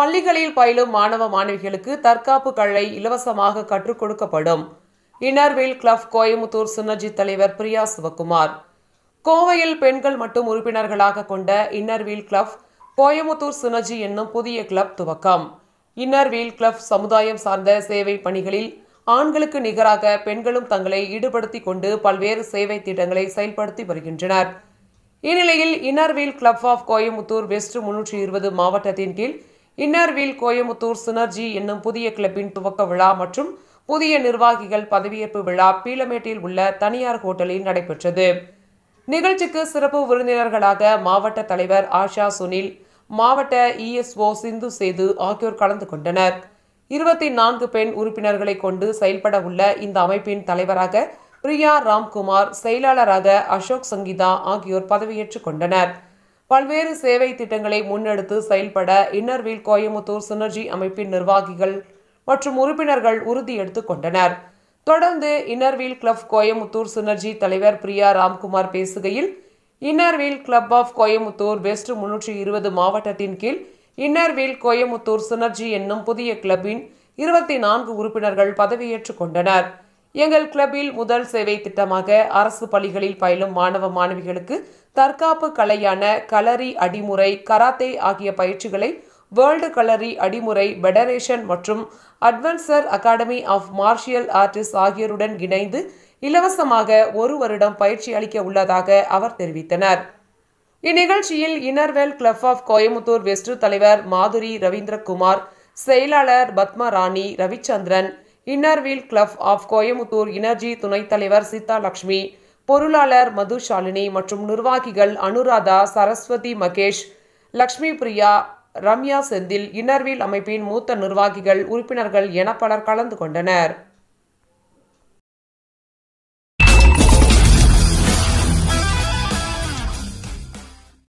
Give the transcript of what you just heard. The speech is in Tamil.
பள்ளிகளில் பயிலும் மாணவ மாணவிகளுக்கு தற்காப்பு கலை இலவசமாக கற்றுக் கொடுக்கப்படும் இன்னர்வில் கிளப் கோயமுத்தூர் சின்னர்ஜி தலைவர் பிரியா சிவகுமார் கோவையில் பெண்கள் மட்டும் உறுப்பினர்களாக கொண்ட இன்னர்வீல் கிளப் கோயமுத்தூர் சினர்ஜி என்னும் புதிய கிளப் துவக்கம் இன்னர்வீல் கிளப் சமுதாயம் சார்ந்த சேவை பணிகளில் ஆண்களுக்கு நிகராக பெண்களும் தங்களை ஈடுபடுத்திக் கொண்டு பல்வேறு சேவை திட்டங்களை செயல்படுத்தி வருகின்றனர் இந்நிலையில் Inner Wheel club of Coimbatore west முன்னூற்றி இருபது மாவட்டத்தின் கீழ் இன்னர்வீல் கோயமுத்தூர் சினர்ஜி என்னும் புதிய கிளப்பின் துவக்க விழா மற்றும் புதிய நிர்வாகிகள் பதவியேற்பு விழா பீலமேட்டில் உள்ள தனியார் ஹோட்டலில் நடைபெற்றது நிகழ்ச்சிக்கு சிறப்பு விருந்தினர்களாக மாவட்ட தலைவர் ஆஷா சுனில் மாவட்ட இஎஸ்ஓ சிந்து சேது ஆகியோர் கலந்து கொண்டனர் இருபத்தி நான்கு பெண் உறுப்பினர்களை கொண்டு செயல்பட உள்ள இந்த அமைப்பின் தலைவராக பிரியா ராம்குமார் செயலாளராக அசோக் சங்கீதா ஆகியோர் பதவியேற்றுக் கொண்டனர் பல்வேறு சேவை திட்டங்களை முன்னெடுத்து செயல்பட இன்னர்வீல் கோயமுத்தூர் சினர்ஜி அமைப்பின் நிர்வாகிகள் மற்றும் உறுப்பினர்கள் உறுதி எடுத்துக் கொண்டனர் தொடர்ந்து இன்னர்வீல் கிளப் கோயமுத்தூர் சினர்ஜி தலைவர் பிரியா ராம்குமார் பேசுகையில் Inner Wheel club of Coimbatore west முன்னூற்றி இருபது மாவட்டத்தின் கீழ் இன்னர்வீல் கோயமுத்தூர் சினர்ஜி என்னும் புதிய கிளப்பின் இருபத்தி நான்கு உறுப்பினர்கள் பதவியேற்றுக் கொண்டனர் எங்கள் கிளப்பில் முதல் சேவை திட்டமாக அரசு பள்ளிகளில் பயிலும் மாணவ மாணவிகளுக்கு தற்காப்பு கலையான கலரி அடிமுறை கராத்தே ஆகிய பயிற்சிகளை வேர்ல்டு கலரி அடிமுறை பெடரேஷன் மற்றும் adventure academy of martial artist ஆகியோருடன் இணைந்து இலவசமாக ஒரு வருடம் பயிற்சி அளிக்க உள்ளதாக அவர் தெரிவித்தனர் இந்நிகழ்ச்சியில் Inner Wheel club of Coimbatore west தலைவர் மாதுரி ரவீந்திரகுமார் செயலாளர் Padma Rani Ravichandran Inner Wheel club of Coimbatore energy துணைத் தலைவர் சீதா லட்சுமி பொருளாளர் மது ஷாலினி மற்றும் நிர்வாகிகள் அனுராதா சரஸ்வதி மகேஷ் லக்ஷ்மி பிரியா ரம்யா செந்தில் இன்னர்வீல் அமைப்பின் மூத்த நிர்வாகிகள் உறுப்பினர்கள் என பலர் கலந்து கொண்டனர்